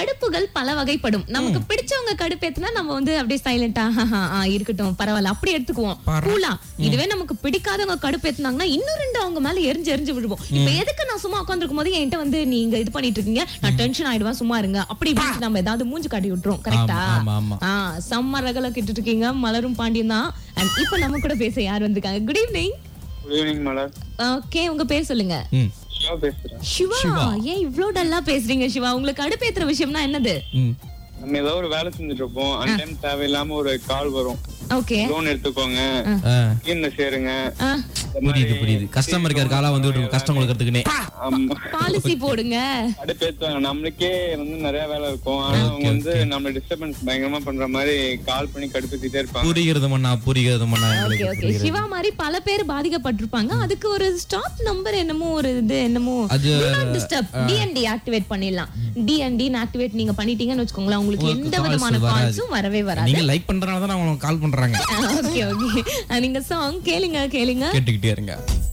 கடுப்புகள் பல வகைப்படும் நமக்கு பிடிச்சவங்க கடுப்பேத்துனா நம்ம வந்து அப்படியே சைலண்டா இருக்கட்டும் பரவாயில்ல அப்படி எடுத்துக்குவோம் கூலா இதுவே நமக்கு பிடிக்காதவங்க கடுப்பேத்துனாங்கன்னா இன்னும் ரெண்டு அவங்க மேல எரிஞ்சு எரிஞ்சு விழுவோம் இப்ப எதுக்கு நான் சும்மா உட்காந்துருக்கும் போது என்கிட்ட வந்து நீங்க இது பண்ணிட்டு இருக்கீங்க நான் டென்ஷன் ஆயிடுவேன் சும்மா இருங்க அப்படி இப்படின்னு நம்ம ஏதாவது மூஞ்சி காட்டி விட்டுரும் கரெக்டா ஆமா, ஆமா. ஆ செம்ம ரகல கிட்டு இருக்கீங்க மலரும் பாண்டியன் தான் அண்ட் இப்ப நம்ம கூட பேச யார் வந்திருக்காங்க good evening good evening Malar okay உங்க பேர் சொல்லுங்க ம் சிவா பேசுறேன் சிவா ஏன் இவ்ளோ டல்லா பேசுறீங்க சிவா உங்களுக்கு அடுப்பேத்துற விஷயம்னா என்னது ம் நம்ம ஏதோ ஒரு வேலை செஞ்சுட்டு இருப்போம் அந்த டைம் தேவையில்லாம ஒரு கால் வரும் ஓகே லோன் எடுத்துக்கோங்க ஆ, ஸ்கீம்ல சேருங்க புரியுது புரியுது கஸ்டமர் கேர் காலா வந்து விட்டு கஷ்டம் கொடுக்கறதுக்குனே ஆமா பாலிசி போடுங்க அடுப்பேத்துவாங்க நம்மளுக்கே வந்து நிறைய வேலை இருக்கும் ஆனா அவங்க வந்து நம்ம டிஸ்டர்பன்ஸ் பயங்கரமா பண்ற மாதிரி கால் பண்ணி கடுப்பேத்திட்டே இருப்பாங்க புரிகிறது மண்ணா புரிகிறது மண்ணா ஓகே எங்களுக்கு ஓகே புரிகிறது. சிவா மாதிரி பல பேர் பாதிக்கப்பட்டிருப்பாங்க அதுக்கு ஒரு ஸ்டாப் நம்பர் என்னமோ ஒரு இது என்னமோ அது டிஸ்டர்ப் டிஎன்டி ஆக்டிவேட் பண்ணிடலாம் டிஎன்டி ஆக்டிவேட் நீங்க பண்ணிட்டீங்கன்னு வச்சுக்கோங்களேன் உங்களுக்கு உங்களுக்கு எந்த calls விதமான வராது. கால்ஸும் வரவே வராது நீங்க லைக் பண்றனால தான் அவங்க கால் பண்றாங்க ஓகே ஓகே நீங்க சாங் கேளுங்க கேளுங்க கேட்டுக்கிட்டே இருங்க